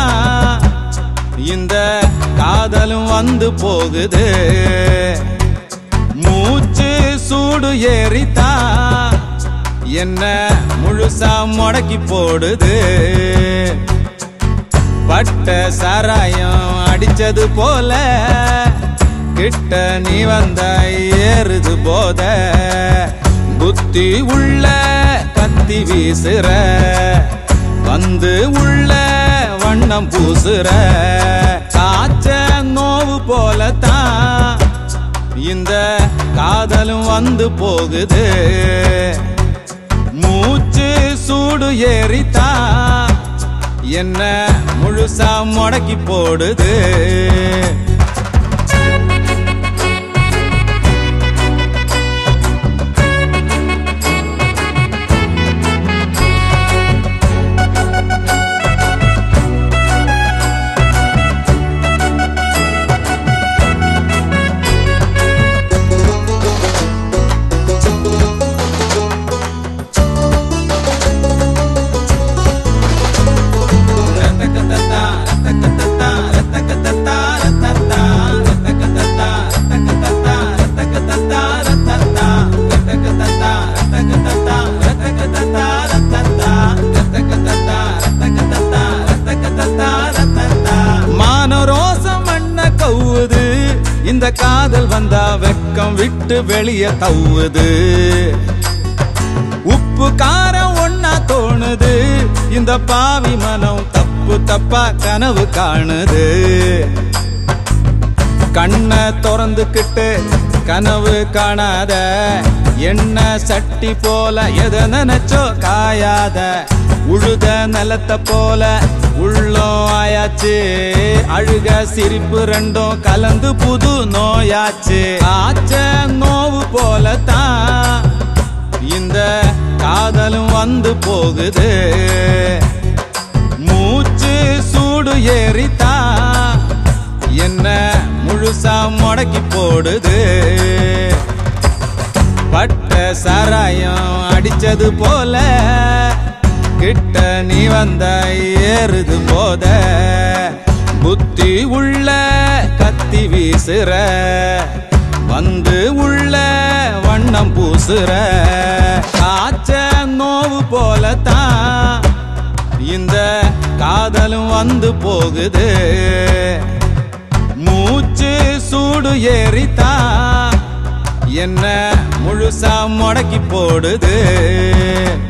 தான் இந்த காதலும் வந்து போகுது மூச்சு சூடு ஏறித்தான் என்ன முழுசா முடக்கி போடுது பட்ட சாராயம் அடிச்சது போல கிட்ட நீ வந்த ஏறுது போத புத்தி உள்ள கத்தி வீசுற வந்து உள்ள வண்ணம் பூசுற காய்ச்ச நோவு போலத்தான் இந்த காதலும் வந்து போகுது மூச்சு சூடு ஏறித்தான் என்ன முழுசா முடக்கி போடுது மானரோசம் மண்ண கவுது இந்த காதல் வந்தா வெக்கம் விட்டு வெளிய தவுது உப்பு காரம் ஒன்னா தோணுது இந்த பாவி மனம் தப்பு தப்பா கனவு காணுது கண்ணை திறந்துக்கிட்டு கனவு காணாத என்ன சட்டி போல எதை நினைச்சோ காயாத உழுத நிலத்தை போல உள்ளம் ஆயாச்சு அழுக சிரிப்பு ரெண்டும் கலந்து புது நோயாச்சு ஆச்ச நோவு போலத்தான் இந்த காதலும் வந்து போகுது மூச்சு சூடு ஏறித்தான் என்ன முழுசா முடக்கி போடுது பட்ட சாராயம் அடிச்சது போல கிட்ட நீ வந்த ஏறுது போத புத்தி உள்ள கத்தி வீசுற வந்து உள்ள வண்ணம் பூசுற காய்ச்ச நோவு போலத்தான் இந்த காதலும் வந்து போகுது மூச்சு சூடு ஏறித்தான் என்ன முழுசா முடக்கி போடுது